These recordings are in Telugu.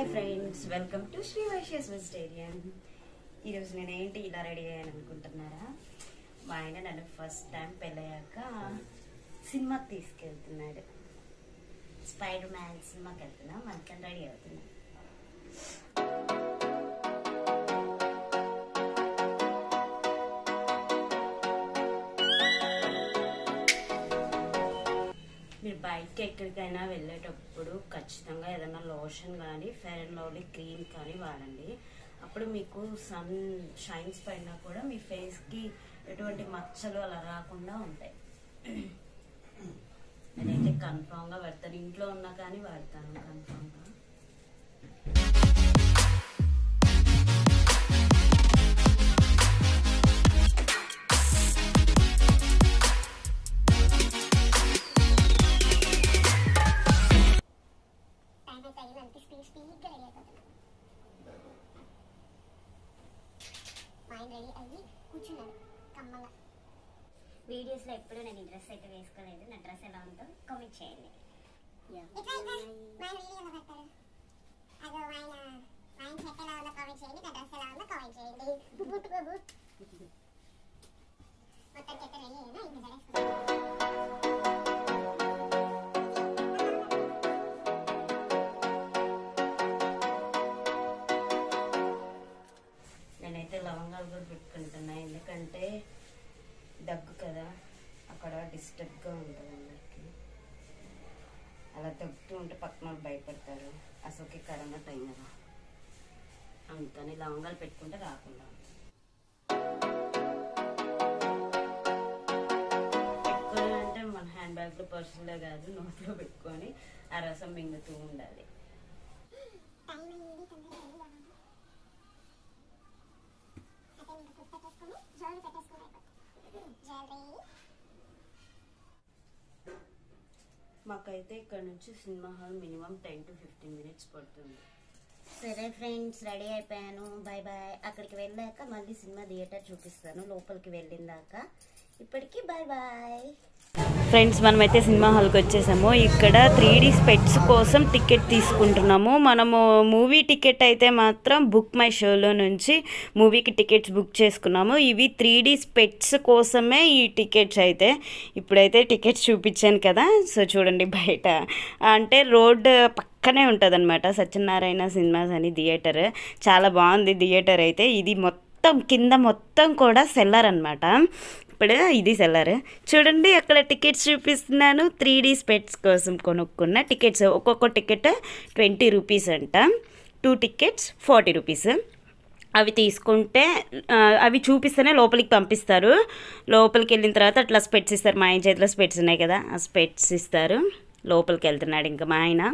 Hi friends welcome to Sri Vaishyas vegetarian ఈరోజు నేను ఏంటి ఇలా రెడీ అయ్యాను అనుకుంటున్నారా మా ఆయన నన్ను ఫస్ట్ టైం పెళ్ళయ్యాక సినిమాకి తీసుకెళ్తున్నాడు స్పైడర్ మ్యాన్ సినిమాకి వెళ్తున్నా మనకని రెడీ అవుతున్నా మీరు బయటకి ఎక్కడికైనా వెళ్ళేటప్పుడు ఖచ్చితంగా ఏదైనా లోషన్ కానీ ఫెయిర్ అండ్ లవ్లీ క్రీమ్ కానీ వాడండి అప్పుడు మీకు సన్ షైన్స్ పైన కూడా మీ ఫేస్కి ఎటువంటి మచ్చలు అలా రాకుండా ఉంటాయి నేనైతే కన్ఫామ్గా వాడతాను ఇంట్లో ఉన్నా కానీ వాడతాను కన్ఫామ్గా టైం అయితే అయింది అంతే స్పీడ్ స్పీడ్గా రెడీ అయిపోతున్నా మా ఆయన రెడీ అయ్యి కూర్చున్నాడు కమ్మంగా వీడియోస్లో ఎప్పుడు నేను ఈ డ్రెస్ అయితే వేసుకోలేదు నా డ్రెస్ ఎలా ఉందో కామెంట్ చేయండి ఇట్లా ఇట్లా మా ఆయన వీడియో ఎలా పెడతారు అదో మా ఆయన మా ఆయన షర్ట్ ఎలా ఉందో కామెంట్ చేయండి నా డ్రెస్ ఎలా ఉందో కామెంట్ చేయండి బుట్ బాబు మొత్తం చెత్త రెడీ అయినా ఇంక జడేసుకుంటాను నేనైతే లవంగాలు కూడా పెట్టుకుంటున్నా ఎందుకంటే దగ్గు కదా అక్కడ డిస్టర్బ్గా ఉంటుంది అందరికి అలా దగ్గుతూ ఉంటే పక్కన వాళ్ళు భయపడతారు అసలుకి కరోనా టైం కదా అందుకని లవంగాలు పెట్టుకుంటే రాకుండా పెట్టుకోవాలంటే మన హ్యాండ్ బ్యాగ్లో పర్సులో కాదు నోట్లో పెట్టుకొని ఆ రసం మింగుతూ ఉండాలి టైం అయింది తొందరగా రెడీ అవ్వాలి అయితే ఇంకా ఫుడ్ పెట్టేసుకొని జ్యువెలరీ పెట్టేసుకుని అయిపోతుంది జ్యువెలరీ మాకైతే ఇక్కడ నుంచి cinema hall minimum ten to fifteen minutes పడుతుంది సరే ఫ్రెండ్స్ రెడీ అయిపోయాను బాయ్ బాయ్ అక్కడికి వెళ్ళాక మళ్ళీ సినిమా థియేటర్ చూపిస్తాను లోపలికి వెళ్ళిన దాకా ఇప్పటికి బాయ్ బాయ్ ఫ్రెండ్స్ మనమైతే సినిమా హాల్కి వచ్చేసాము ఇక్కడ త్రీ డీ స్పెట్స్ కోసం టికెట్ తీసుకుంటున్నాము మనము మూవీ టికెట్ అయితే మాత్రం బుక్ మై షోలో నుంచి మూవీకి టికెట్స్ బుక్ చేసుకున్నాము ఇవి త్రీ డీ స్పెట్స్ కోసమే ఈ టికెట్స్ అయితే ఇప్పుడైతే టికెట్స్ చూపించాను కదా సో చూడండి బయట అంటే రోడ్ పక్కనే ఉంటుంది అనమాట సత్యనారాయణ సినిమాస్ అని థియేటర్ చాలా బాగుంది థియేటర్ అయితే ఇది మొత్తం కింద మొత్తం కూడా సెల్లర్ అనమాట ఇప్పుడు ఇది సెల్లర్ చూడండి అక్కడ టికెట్స్ చూపిస్తున్నాను త్రీ డీ స్పెట్స్ కోసం కొనుక్కున్న టికెట్స్ ఒక్కొక్క టికెట్ ట్వంటీ రూపీస్ అంట టూ టికెట్స్ ఫార్టీ రూపీస్ అవి తీసుకుంటే ఆ, అవి చూపిస్తేనే లోపలికి పంపిస్తారు లోపలికి వెళ్ళిన తర్వాత అట్లా స్పెట్స్ ఇస్తారు మా ఆయన చేతిలో స్పెట్స్ ఉన్నాయి కదా ఆ స్పెట్స్ ఇస్తారు లోపలికి వెళ్తున్నాడు ఇంకా మా ఆయన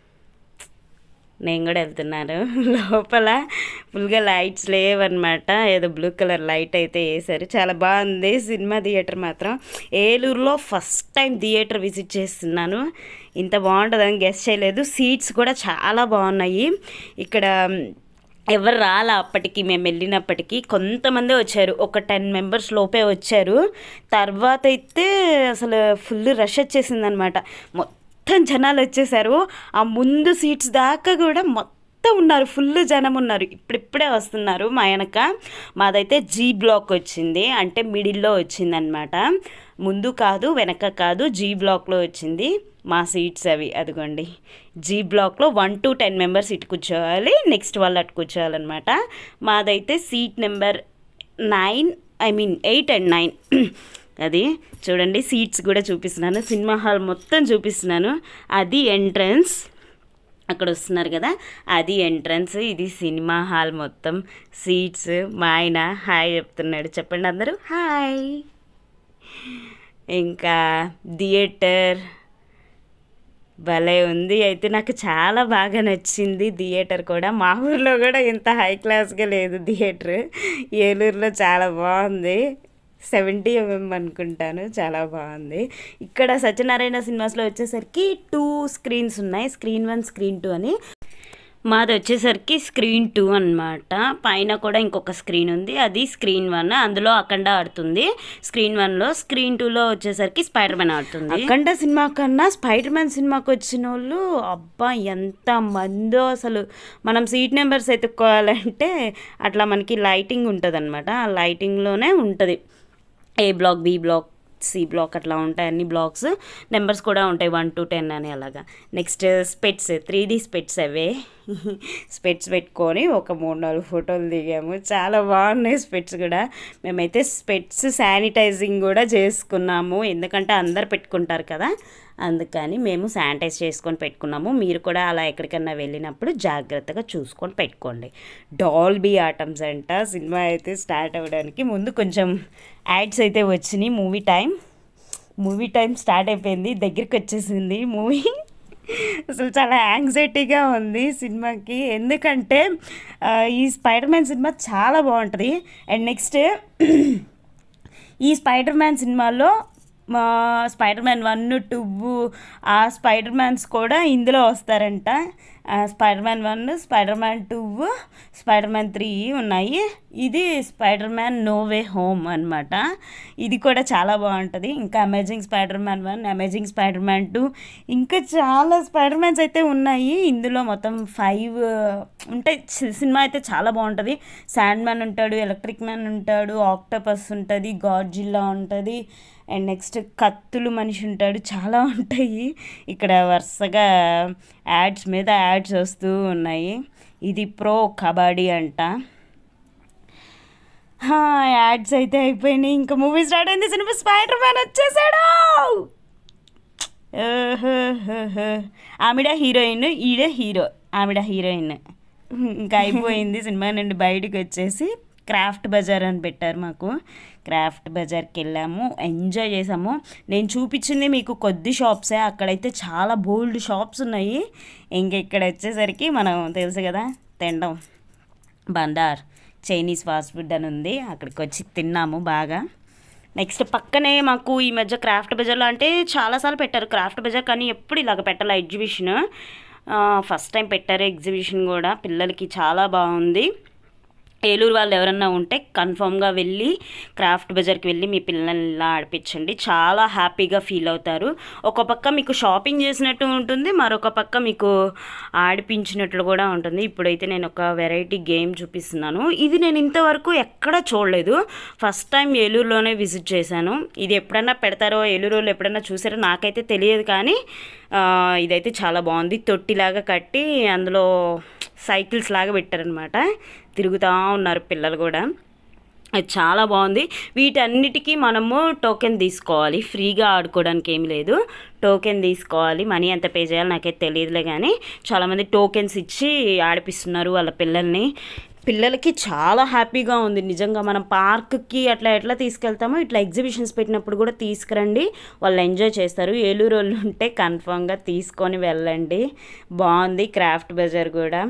నేను కూడా వెళ్తున్నాను లోపల ఫుల్గా లైట్స్ లేవన్నమాట ఏదో బ్లూ కలర్ లైట్ అయితే వేశారు చాలా బాగుంది సినిమా థియేటర్ మాత్రం ఏలూరులో ఫస్ట్ టైం థియేటర్ విజిట్ చేస్తున్నాను ఇంత బాగుంటుందని గెస్ట్ చేయలేదు సీట్స్ కూడా చాలా బాగున్నాయి ఇక్కడ ఎవరు రాలా అప్పటికి మేము వెళ్ళినప్పటికీ కొంతమంది వచ్చారు ఒక టెన్ మెంబర్స్ లోపే వచ్చారు తర్వాత అయితే అసలు ఫుల్ రష్ వచ్చేసింది అనమాట మొత్తం జనాలు వచ్చేసారు ఆ ముందు సీట్స్ దాకా కూడా మొత్తం ఉన్నారు ఫుల్ జనం ఉన్నారు ఇప్పుడిప్పుడే వస్తున్నారు మా వెనక మాదైతే జీ బ్లాక్ వచ్చింది అంటే మిడిల్లో వచ్చిందనమాట ముందు కాదు వెనక కాదు జీ బ్లాక్లో వచ్చింది మా సీట్స్ అవి అదిగోండి జీ బ్లాక్లో వన్ టు టెన్ మెంబర్స్ ఇటు కూర్చోవాలి నెక్స్ట్ వాళ్ళు అటు కూర్చోవాలన్నమాట మాదైతే seat number nine I mean eight and nine అది చూడండి సీట్స్ కూడా చూపిస్తున్నాను సినిమా హాల్ మొత్తం చూపిస్తున్నాను అది ఎంట్రన్స్ అక్కడ వస్తున్నారు కదా అది ఎంట్రన్స్ ఇది సినిమా హాల్ మొత్తం సీట్స్ మా ఆయన హాయ్ చెప్తున్నాడు చెప్పండి అందరూ హాయ్ ఇంకా థియేటర్ భలే ఉంది అయితే నాకు చాలా బాగా నచ్చింది థియేటర్ కూడా మా ఊర్లో కూడా ఇంత హై క్లాస్గా లేదు థియేటర్ ఏలూరులో చాలా బాగుంది సెవెంటీ ఎంఎం అనుకుంటాను చాలా బాగుంది ఇక్కడ సత్యనారాయణ సినిమాస్లో వచ్చేసరికి టూ స్క్రీన్స్ ఉన్నాయి స్క్రీన్ వన్ స్క్రీన్ టూ అని మాది వచ్చేసరికి స్క్రీన్ టూ అన్నమాట పైన కూడా ఇంకొక స్క్రీన్ ఉంది అది స్క్రీన్ వన్ అందులో అఖండ ఆడుతుంది స్క్రీన్ వన్లో స్క్రీన్ టూలో వచ్చేసరికి స్పైడర్ మ్యాన్ ఆడుతుంది అఖండ సినిమా కన్నా స్పైడర్ మ్యాన్ సినిమాకి వచ్చిన వాళ్ళు అబ్బా ఎంత మందో అసలు మనం సీట్ నెంబర్స్ ఎత్తుక్కోవాలంటే అట్లా మనకి లైటింగ్ ఉంటుంది అనమాట ఆ లైటింగ్లోనే ఉంటుంది A block B block C block అట్లా ఉంటాయి అన్ని బ్లాక్స్ నెంబర్స్ కూడా ఉంటాయి వన్ టు టెన్ అని అలాగా next specs three D specs అవే స్పెట్స్ పెట్టుకొని ఒక మూడు నాలుగు ఫోటోలు దిగాము చాలా బాగున్నాయి స్పెట్స్ కూడా మేమైతే స్పెట్స్ శానిటైజింగ్ కూడా చేసుకున్నాము ఎందుకంటే అందరు పెట్టుకుంటారు కదా అందుకని మేము శానిటైజ్ చేసుకొని పెట్టుకున్నాము మీరు కూడా అలా ఎక్కడికన్నా వెళ్ళినప్పుడు జాగ్రత్తగా చూసుకొని పెట్టుకోండి డాల్బీ ఆటమ్స్ అంట సినిమా అయితే స్టార్ట్ అవ్వడానికి ముందు కొంచెం యాడ్స్ అయితే వచ్చినాయి movie time movie time start అయిపోయింది దగ్గరికి వచ్చేసింది మూవీ అసలు చాలా యాంగ్జైటీగా ఉంది సినిమాకి ఎందుకంటే ఆ, ఈ స్పైడర్ మ్యాన్ సినిమా చాలా బాగుంటుంది అండ్ నెక్స్ట్ ఈ స్పైడర్ మ్యాన్ సినిమాలో మా స్పైడర్ మ్యాన్ వన్ టూ ఆ స్పైడర్ మ్యాన్స్ కూడా ఇందులో వస్తారంట ఆ Spider Man one Spider Man two Spider Man three ఉన్నాయి ఇది Spider Man No Way Home అనమాట ఇది కూడా చాలా బాగుంటుంది ఇంకా Amazing Spider Man one Amazing Spider Man two ఇంకా చాలా స్పైడర్ మ్యాన్స్ అయితే ఉన్నాయి ఇందులో మొత్తం ఫైవ్ ఉంటాయి సి- సినిమా అయితే చాలా బాగుంటుంది శాండ్ మ్యాన్ ఉంటాడు ఎలక్ట్రిక్ మ్యాన్ ఉంటాడు ఆక్టోపస్ ఉంటుంది గాడ్జిల్లా ఉంటుంది అండ్ నెక్స్ట్ కత్తులు మనిషి ఉంటాడు చాలా ఉంటాయి ఇక్కడ వరుసగా యాడ్స్ మీద యాడ్స్ వస్తూ ఉన్నాయి ఇది ప్రో కబడ్డీ అంట హా, యాడ్స్ అయితే అయిపోయినాయి ఇంకా మూవీ స్టార్ట్ అయింది సినిమా స్పైడర్ మ్యాన్ వచ్చేసాడు ఓహోహోహో. ఆవిడ హీరోయిన్ ఈడే హీరో ఆవిడ హీరోయిన్ ఇంకా అయిపోయింది సినిమా నుండి బయటికి వచ్చేసి క్రాఫ్ట్ బజార్ అని పెట్టారు మాకు క్రాఫ్ట్ బజార్కి వెళ్ళాము ఎంజాయ్ చేసాము నేను చూపించింది మీకు కొద్ది షాప్సే అక్కడైతే చాలా బోల్డ్ షాప్స్ ఉన్నాయి ఇంక ఇక్కడ వచ్చేసరికి మనం తెలుసు కదా తినడం బండార్ చైనీస్ ఫాస్ట్ ఫుడ్ అని ఉంది అక్కడికి వచ్చి తిన్నాము బాగా నెక్స్ట్ పక్కనే మాకు ఈ మధ్య క్రాఫ్ట్ బజార్లో అంటే చాలాసార్లు పెట్టారు క్రాఫ్ట్ బజార్ కానీ ఎప్పుడు ఇలాగ పెట్టాలి ఎగ్జిబిషన్ ఫస్ట్ టైం పెట్టారు ఎగ్జిబిషన్ కూడా పిల్లలకి చాలా బాగుంది ఏలూరు వాళ్ళు ఎవరన్నా ఉంటే కన్ఫామ్గా వెళ్ళి క్రాఫ్ట్ బజార్కి వెళ్ళి మీ పిల్లల్ని ఇలా ఆడిపించండి చాలా హ్యాపీగా ఫీల్ అవుతారు ఒక పక్క మీకు షాపింగ్ చేసినట్టు ఉంటుంది మరొక పక్క మీకు ఆడిపించినట్లు కూడా ఉంటుంది ఇప్పుడైతే నేను ఒక వెరైటీ గేమ్ చూపిస్తున్నాను ఇది నేను ఇంతవరకు ఎక్కడ చూడలేదు ఫస్ట్ టైం ఏలూరులోనే విజిట్ చేశాను ఇది ఎప్పుడన్నా పెడతారో ఏలూరు వాళ్ళు ఎప్పుడన్నా చూసారో నాకైతే తెలియదు కానీ ఆ, ఇదైతే చాలా బాగుంది తొట్టిలాగా కట్టి అందులో సైకిల్స్ లాగా పెట్టారనమాట తిరుగుతూ ఉన్నారు పిల్లలు కూడా అది చాలా బాగుంది వీటన్నిటికీ మనము టోకెన్ తీసుకోవాలి ఫ్రీగా ఆడుకోవడానికి ఏమి లేదు టోకెన్ తీసుకోవాలి మనీ ఎంత పే చేయాలో నాకైతే తెలియదులే కానీ చాలామంది టోకెన్స్ ఇచ్చి ఆడిపిస్తున్నారు వాళ్ళ పిల్లల్ని పిల్లలకి చాలా హ్యాపీగా ఉంది నిజంగా మనం పార్క్కి అట్లా ఎట్లా తీసుకెళ్తామో ఇట్లా ఎగ్జిబిషన్స్ పెట్టినప్పుడు కూడా తీసుకురండి వాళ్ళు ఎంజాయ్ చేస్తారు ఏలూరు వాళ్ళు ఉంటే కన్ఫామ్గా తీసుకొని వెళ్ళండి బాగుంది క్రాఫ్ట్ బజార్ కూడా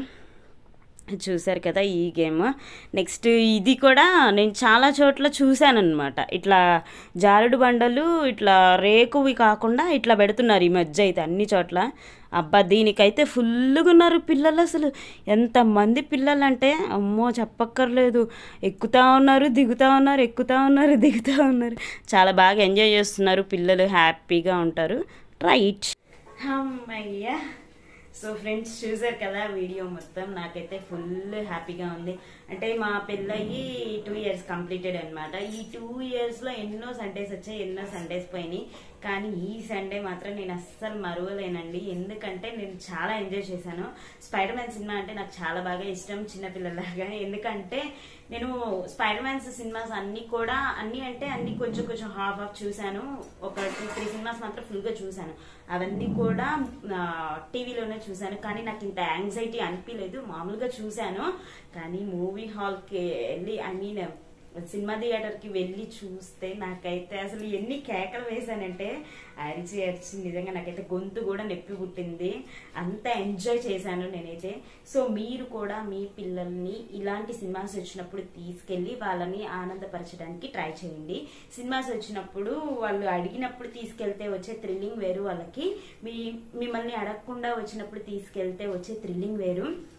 చూశారు కదా ఈ గేమ్ నెక్స్ట్ ఇది కూడా నేను చాలా చోట్ల చూశానమాట ఇట్లా జారుడు బండలు ఇట్లా రేకువి కాకుండా ఇట్లా పెడుతున్నారు ఈ మధ్య అయితే అన్ని చోట్ల అబ్బా దీనికైతే ఫుల్గా ఉన్నారు పిల్లలు అసలు ఎంతమంది పిల్లలు అంటే అమ్మో చెప్పక్కర్లేదు ఎక్కుతా ఉన్నారు దిగుతా ఉన్నారు ఎక్కుతా ఉన్నారు దిగుతా ఉన్నారు చాలా బాగా ఎంజాయ్ చేస్తున్నారు పిల్లలు హ్యాపీగా ఉంటారు రైట్ అమ్మయ్యా సో ఫ్రెండ్స్ చూసారు కదా వీడియో మొత్తం నాకైతే ఫుల్ హ్యాపీగా ఉంది అంటే మా పెళ్ళయి టూ ఇయర్స్ కంప్లీటెడ్ అనమాట ఈ టూ ఇయర్స్లో ఎన్నో సండేస్ వచ్చాయి ఎన్నో సండేస్ పోయినాయి కానీ ఈ సండే మాత్రం నేను అస్సలు మరువలేనండి ఎందుకంటే నేను చాలా ఎంజాయ్ చేశాను స్పైడర్ మ్యాన్ సినిమా అంటే నాకు చాలా బాగా ఇష్టం చిన్నపిల్లలాగా ఎందుకంటే నేను స్పైడర్ మ్యాన్స్ సినిమాస్ అన్ని కూడా అన్ని అంటే అన్ని కొంచెం కొంచెం హాఫ్ హాఫ్ చూశాను ఒక టూ త్రీ సినిమాస్ మాత్రం ఫుల్గా చూశాను అవన్నీ కూడా టీవీలోనే చూశాను కానీ నాకు ఇంత యాంగ్జైటీ అనిపించలేదు మామూలుగా చూశాను కానీ మూవీ హాల్కి వెళ్ళి ఐ మీన్ సినిమా థియేటర్కి వెళ్ళి చూస్తే నాకైతే అసలు ఎన్ని కేకలు వేశానంటే అరిచి అరిచి నిజంగా నాకైతే గొంతు కూడా నొప్పి పుట్టింది అంత ఎంజాయ్ చేశాను నేనైతే సో మీరు కూడా మీ పిల్లల్ని ఇలాంటి సినిమాస్ వచ్చినప్పుడు తీసుకెళ్ళి వాళ్ళని ఆనందపరచడానికి ట్రై చేయండి సినిమాస్ వచ్చినప్పుడు వాళ్ళు అడిగినప్పుడు తీసుకెళ్తే వచ్చే థ్రిల్లింగ్ వేరు వాళ్ళకి మీ మిమ్మల్ని అడగకుండా వచ్చినప్పుడు తీసుకెళ్తే వచ్చే థ్రిల్లింగ్ వేరు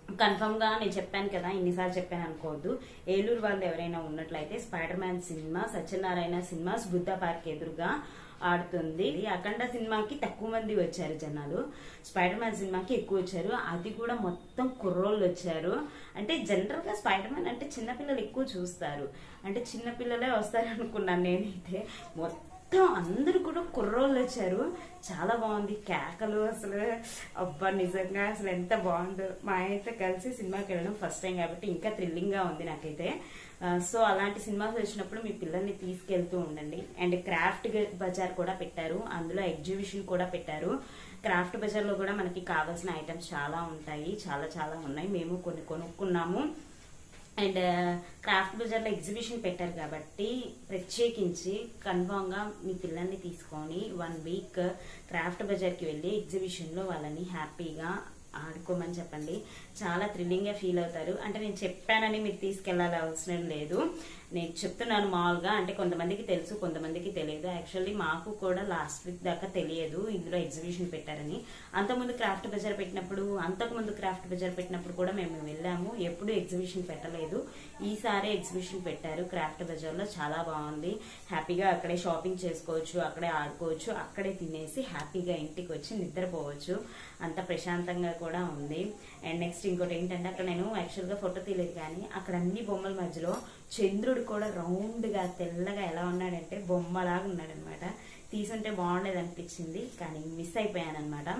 కన్ఫర్మ్ గా నేను చెప్పాను కదా ఇన్నిసార్లు చెప్పాను అనుకోవద్దు ఏలూరు వాళ్ళు ఎవరైనా ఉన్నట్లయితే Spider Man cinema Satyanarayana cinemas Buddha park ఎదురుగా ఆడుతుంది ఈ అఖండ సినిమాకి తక్కువ మంది వచ్చారు జనాలు స్పైడర్ మ్యాన్ సినిమాకి ఎక్కువ వచ్చారు అది కూడా మొత్తం కుర్రోళ్ళు వచ్చారు అంటే జనరల్ గా స్పైడర్ మ్యాన్ అంటే చిన్నపిల్లలు ఎక్కువ చూస్తారు అంటే చిన్నపిల్లలే వస్తారు అనుకున్నాను నేనైతే మొత్తం మొత్తం అందరూ కూడా కుర్రోళ్ళు వచ్చారు చాలా బాగుంది కేకలు అసలు అబ్బా నిజంగా అసలు ఎంత బాగుందో మా అయితే కలిసి సినిమాకి వెళ్ళడం ఫస్ట్ టైం కాబట్టి ఇంకా థ్రిల్లింగ్ గా ఉంది నాకైతే ఆ, సో అలాంటి సినిమాస్ వచ్చినప్పుడు మీ పిల్లల్ని తీసుకెళ్తూ ఉండండి అండ్ క్రాఫ్ట్ బజార్ కూడా పెట్టారు అందులో ఎగ్జిబిషన్ కూడా పెట్టారు క్రాఫ్ట్ బజార్ లో కూడా మనకి కావాల్సిన ఐటమ్స్ చాలా ఉంటాయి చాలా చాలా ఉన్నాయి మేము కొన్ని కొనుక్కున్నాము అండ్ క్రాఫ్ట్ బజార్లో ఎగ్జిబిషన్ పెట్టారు కాబట్టి ప్రత్యేకించి కన్ఫామ్ గా మీ పిల్లల్ని తీసుకొని వన్ వీక్ క్రాఫ్ట్ బజార్కి వెళ్ళి ఎగ్జిబిషన్లో వాళ్ళని హ్యాపీగా ఆడుకోమని చెప్పండి చాలా థ్రిల్లింగ్గా ఫీల్ అవుతారు అంటే నేను చెప్పానని మీరు తీసుకెళ్ళాలి అవసరం లేదు నేను చెప్తున్నాను మామూలుగా అంటే కొంతమందికి తెలుసు కొంతమందికి తెలియదు యాక్చువల్లీ మాకు కూడా లాస్ట్ వీక్ దాకా తెలియదు ఇందులో ఎగ్జిబిషన్ పెట్టారని అంతకుముందు క్రాఫ్ట్ బజార్ పెట్టినప్పుడు అంతకుముందు క్రాఫ్ట్ బజార్ పెట్టినప్పుడు కూడా మేము వెళ్ళాము ఎప్పుడు ఎగ్జిబిషన్ పెట్టలేదు ఈసారి ఎగ్జిబిషన్ పెట్టారు క్రాఫ్ట్ బజార్లో చాలా బాగుంది హ్యాపీగా అక్కడే షాపింగ్ చేసుకోవచ్చు అక్కడే ఆడుకోవచ్చు అక్కడే తినేసి హ్యాపీగా ఇంటికి వచ్చి నిద్రపోవచ్చు అంత ప్రశాంతంగా కూడా ఉంది అండ్ నెక్స్ట్ ఇంకోటి ఏంటంటే అక్కడ నేను యాక్చువల్గా ఫోటో తీయలేదు కానీ అక్కడ అన్ని బొమ్మల మధ్యలో చంద్రుడు కూడా రౌండ్గా తెల్లగా ఎలా ఉన్నాడంటే బొమ్మలాగా ఉన్నాడనమాట తీసుంటే బాగుండేది అనిపించింది కానీ మిస్ అయిపోయాను అనమాట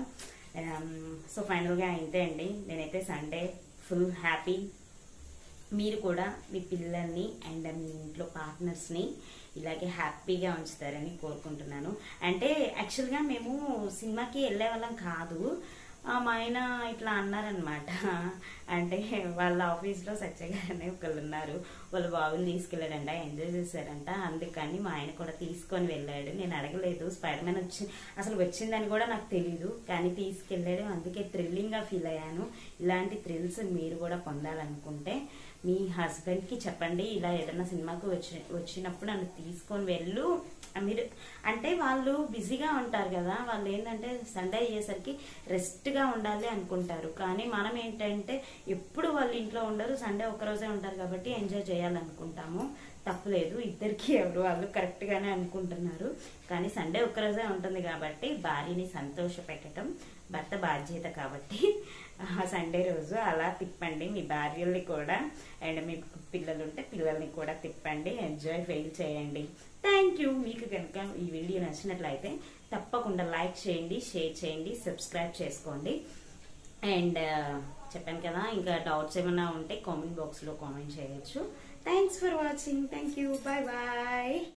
సో ఫైనల్గా అయితే అండి నేనైతే సండే ఫుల్ హ్యాపీ మీరు కూడా మీ పిల్లల్ని అండ్ మీ ఇంట్లో పార్ట్నర్స్ని ఇలాగే హ్యాపీగా ఉంచుతారని కోరుకుంటున్నాను అంటే యాక్చువల్గా మేము సినిమాకి వెళ్ళే వాళ్ళం కాదు ఆ, మా ఆయన ఇట్లా అన్నారనమాట అంటే వాళ్ళ ఆఫీస్లో సత్య గారు అనే ఒకళ్ళు ఉన్నారు వాళ్ళ బాబుని తీసుకెళ్ళాడంట ఎంజాయ్ చేశారంట అందుకని మా ఆయన కూడా తీసుకొని వెళ్ళాడు నేను అడగలేదు స్పైడర్ మ్యాన్ వచ్చి అసలు వచ్చిందని కూడా నాకు తెలియదు కానీ తీసుకెళ్ళాడు అందుకే థ్రిల్లింగ్గా ఫీల్ అయ్యాను ఇలాంటి థ్రిల్స్ మీరు కూడా పొందాలనుకుంటే మీ హస్బెండ్కి చెప్పండి ఇలా ఏదైనా సినిమాకి వచ్చి వచ్చినప్పుడు నన్ను తీసుకొని వెళ్ళు మీరు అంటే వాళ్ళు బిజీగా ఉంటారు కదా వాళ్ళు ఏంటంటే సండే అయ్యేసరికి రెస్ట్గా ఉండాలి అనుకుంటారు కానీ మనం ఏంటంటే ఎప్పుడు వాళ్ళు ఇంట్లో ఉండరు సండే ఒక్కరోజే ఉంటారు కాబట్టి ఎంజాయ్ చేయాలనుకుంటాము తప్పులేదు ఇద్దరికి ఎవరు వాళ్ళు కరెక్ట్గానే అనుకుంటున్నారు కానీ సండే ఒక్కరోజే ఉంటుంది కాబట్టి భార్యని సంతోష పెట్టడం భర్త బాధ్యత కాబట్టి ఆ సండే రోజు అలా తిప్పండి మీ భార్యల్ని కూడా అండ్ మీ పిల్లలు ఉంటే పిల్లల్ని కూడా తిప్పండి ఎంజాయ్ ఫెయిల్ చేయండి థ్యాంక్ యూ మీకు కనుక ఈ వీడియో నచ్చినట్లయితే తప్పకుండా లైక్ చేయండి షేర్ చేయండి సబ్స్క్రైబ్ చేసుకోండి అండ్ చెప్పాను కదా ఇంకా డౌట్స్ ఏమైనా ఉంటే కామెంట్ బాక్స్లో కామెంట్ చేయొచ్చు thanks for watching thank you bye bye